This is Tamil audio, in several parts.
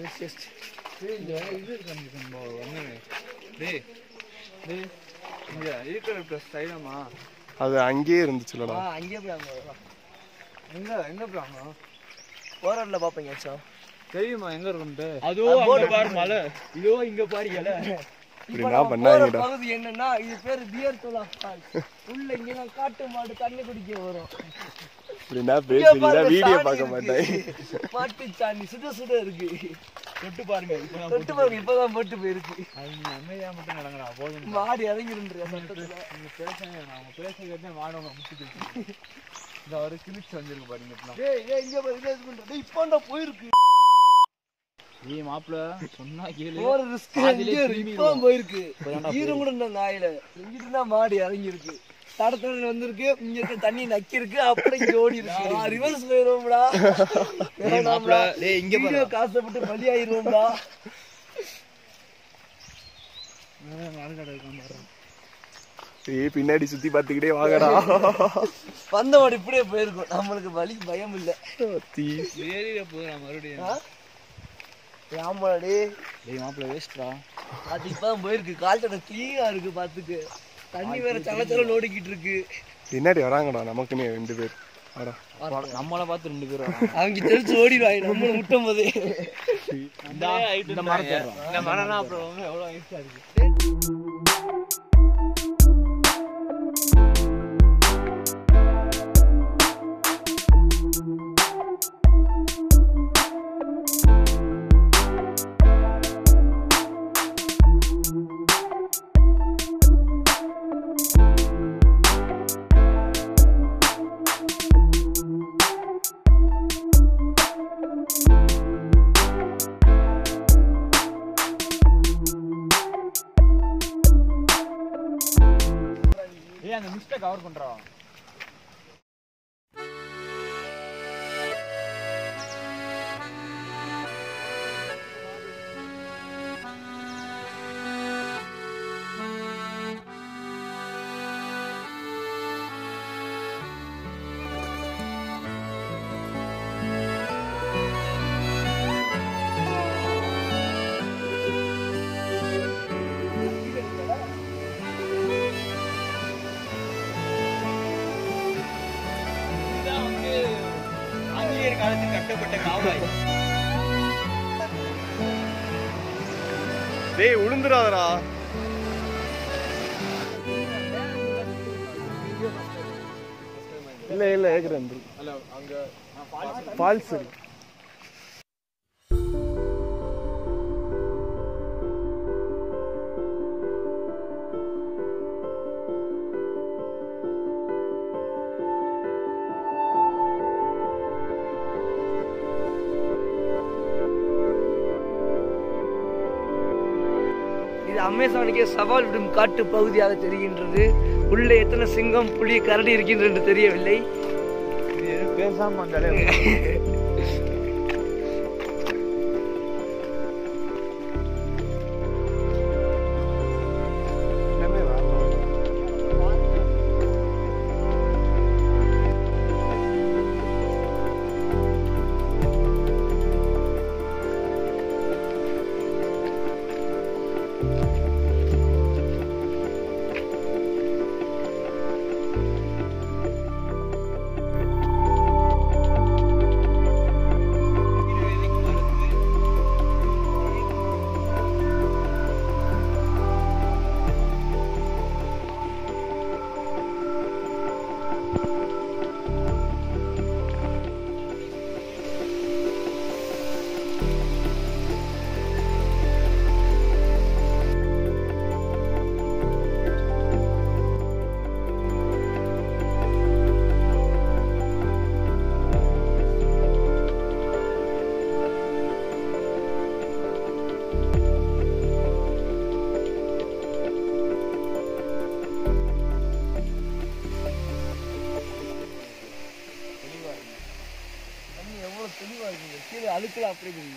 டேய், இந்த இது இருக்காங்க நம்ம வந்து டேய் டேய் இங்க இருக்கிற இருக்கிற ஸ்டைலமா அது அங்கேயே இருந்துச்சுலடா அங்கேயே போய் அங்கே எங்க எங்க போறாங்க போராட்டில் பார்ப்பீங்க சோ தெரியுமா எங்க இருக்குன்ட்டு அதோ அங்க பாரு மலை இதோ இங்க பாருங்கல இப்படி என்ன பண்ணாங்கடா பகுதி என்னன்னா இது பேர் பியர் தோலா ஃபால்ஸ் உள்ள இங்க காட்டு மாடு தண்ணி குடிக்க வரும் இப்படி என்ன இங்க பேசுறீங்க பாருங்க, வீடியோ சாணி பார்க்க இருக்கு. மாட்டேன் மாட்டு சாணி சுட சுட இருக்கு தொட்டு பாருங்க இப்ப நான் தொட்டு பாருங்க இப்பதான் போட்டு போயிருக்கு அது நீ அமைதியா மட்டும் நடங்கடா போதும் மாடு இறங்கிருன்ற சட்டத்துல நீங்க பேசுங்க நான் உங்க பேச கேட்டே மாடவங்க முடிச்சுட்டு இந்த ஒரு கிழிச்சு வந்திருக்கு பாருங்க இப்பலாம் டேய் ஏய் இங்க பாரு இதே இது பண்ற டேய் இப்போண்டா போயிருக்கு ஏய் மாப்ள சொன்னா கேளு போற ரிஸ்க் பாதியிலே இங்கே இருக்கு திரும்பிடுவோம். இப்போ போயிருக்கு இப்பதான்டா ஈரம் கூட இந்த நாயில இங்கிட்டு தான் மாடு இறங்கி இருக்கு தடத்தட வந்திருக்கு இங்க இருக்க தண்ணி நக்கி இருக்கு அப்படியே இங்க ஓடி இருக்கு ரிவர்ஸ் போயிருவோம்டா மாப்ள டேய் இங்க பாரு வீடியோ காசப்பட்டு பலி ஆயிருவோம்டா மரக்கடை இருக்கான் பாரு ஏய் பின்னாடி சுத்தி பார்த்துக்கிட்டே வாங்கடா வந்த மாடு இப்படியே போயிருக்கும் நம்மளுக்கு வலி பயம் இல்ல தீ ஏரியில போதும் மறுபடியும் ஆமாடி டேய் மாப்ள வேஸ்ட்ரா அது இப்பதான் போயிருக்கு கால் தடம் கிளீனா இருக்கு பாத்துக்கு தண்ணி வேற சல சல ஓடிக்கிட்டு இருக்கு பின்னாடி வராங்கடா நமக்குன்னு ரெண்டு பேர் வாடா நம்மள பார்த்து ரெண்டு பேரும் அவங்க தெரிச்சு ஓடிடுவாங்க நம்மள முட்டும் போதே இந்த இந்த மரத்தை ஏறுறா. இந்த மரம்லாம் அப்புறம் எவ்வளவு வயசா இருக்கு ஏய் அந்த மிஸ்ட கவர் பண்றா இதுதான் வந்து ஆங்கிலேயர் காலத்தில் கட்டப்பட்ட காவாய் டேய் உளுந்துராதடா இல்ல இல்ல ஏக்குறேன் ஃபால்ஸ் இருக்கு இது அமேசானுக்கே சவால் விடும் காட்டு பகுதியாக தெரிகின்றது உள்ளே எத்தனை சிங்கம் புலி கரடி இருக்கின்றது என்று தெரியவில்லை இது எதுவும் பேசாம வந்தாலே தண்ணி எவ்வளவு தெளிவா இருக்குங்க கீழே அழுக்கல அப்படியே இருக்குது.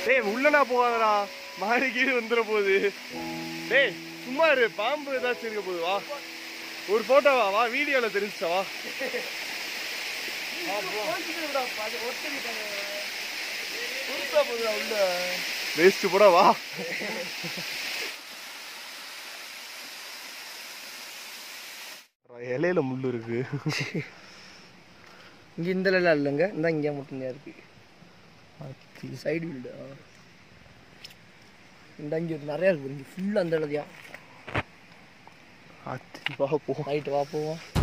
டேய் உள்ளனா போகாதடா மாடி கீழே வந்துட போகுது டேய் சும்மா இரு பாம்பு ஏதாச்சும் இருக்க போகுது வா ஒரு போட்டோவா வா வீடியோல தெரிஞ்சுச்சா வா வேஸ்ட் போட வா இலையில முள்ளு இருக்கு இங்க இந்த எல்லாம் இல்லைங்க இந்த இங்கே மட்டும்தான் இருக்கு சைடு வீடு இந்த இங்க நிறைய இருக்கு இங்க ஃபுல்லா அந்த இடத்தையா அத்தி வா போ நைட்டு வா போவோம்